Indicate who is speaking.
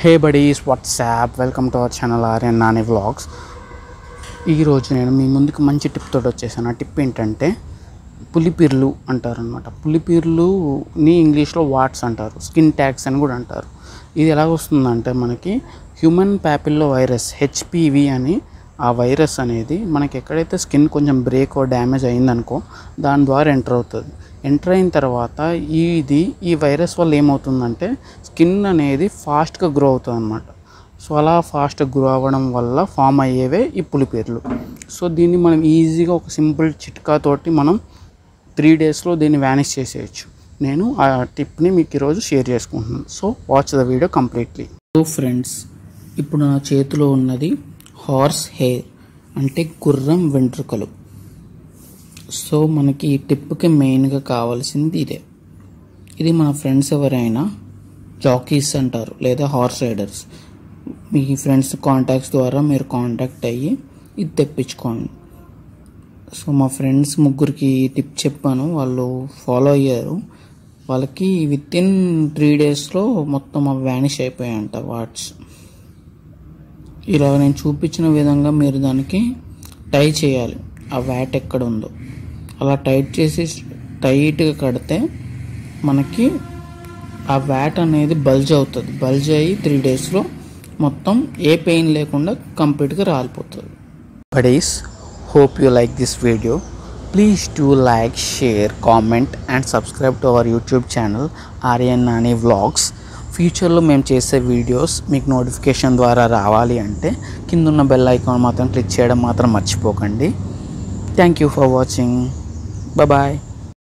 Speaker 1: hey buddies what's up welcome to our channel Aryan Nani vlogs ఈరోజు నేను మీ ముందుకు మంచి టిప్ తోటి వచ్చేసాను ఆ టిప్ ఏంటంటే పులిపిర్లు అంటారనమాట పులిపిర్లుని ఇంగ్లీష్లో వాట్స్ అంటారు స్కిన్ ట్యాగ్స్ అని కూడా అంటారు ఇది ఎలా వస్తుందంటే మనకి హ్యూమన్ ప్యాపిల్లో వైరస్ హెచ్పివి అని ఆ వైరస్ అనేది మనకి ఎక్కడైతే స్కిన్ కొంచెం బ్రేక్ డ్యామేజ్ అయిందనుకో దాని ద్వారా ఎంటర్ అవుతుంది ఎంటర్ అయిన తర్వాత ఇది ఈ వైరస్ వల్ల ఏమవుతుందంటే స్కిన్ అనేది ఫాస్ట్గా గ్రో అవుతుంది అనమాట సో అలా ఫాస్ట్గా గ్రో అవ్వడం వల్ల ఫామ్ అయ్యేవే ఈ పులిపేర్లు సో దీన్ని మనం ఈజీగా ఒక సింపుల్ చిట్కాతోటి మనం త్రీ డేస్లో దీన్ని వ్యానిష్ చేసేయచ్చు నేను ఆ టిప్ని మీకు ఈరోజు షేర్ చేసుకుంటున్నాను so watch the video completely so friends ఇప్పుడు నా చేతిలో ఉన్నది హార్స్ హెయిర్ అంటే గుర్రం వెంట్రుకలు సో మనకి ఈ టిప్కి మెయిన్గా కావాల్సింది ఇదే ఇది మన ఫ్రెండ్స్ ఎవరైనా జాకీస్ అంటారు లేదా హార్స్ రైడర్స్ మీ ఫ్రెండ్స్ కాంటాక్ట్స్ ద్వారా మీరు కాంటాక్ట్ అయ్యి ఇది తెప్పించుకోండి సో మా ఫ్రెండ్స్ ముగ్గురికి ఈ టిప్ చెప్పాను వాళ్ళు ఫాలో అయ్యారు వాళ్ళకి విత్ ఇన్ త్రీ డేస్లో మొత్తం అవి వ్యానిష్ అయిపోయాయంట వాట్స్ ఇలా నేను చూపించిన విధంగా మీరు దానికి టై చేయాలి ఆ వ్యాట్ ఎక్కడ ఉందో అలా టైట్ చేసి టైట్గా కడితే మనకి ఆ వ్యాట్ అనేది బల్జ్ అవుతుంది బల్జ్ అయ్యి త్రీ డేస్లో మొత్తం ఏ పెయిన్ లేకుండా కంప్లీట్గా రాలిపోతుంది buddies hope you like this video please to like share comment and subscribe to our YouTube channel Aryan Nani vlogs ఫ్యూచర్లో మేము చేసే వీడియోస్ మీకు నోటిఫికేషన్ ద్వారా రావాలి అంటే కింద ఉన్న బెల్ ఐకాన్ మాత్రం క్లిక్ చేయడం మాత్రం మర్చిపోకండి thank you for watching bye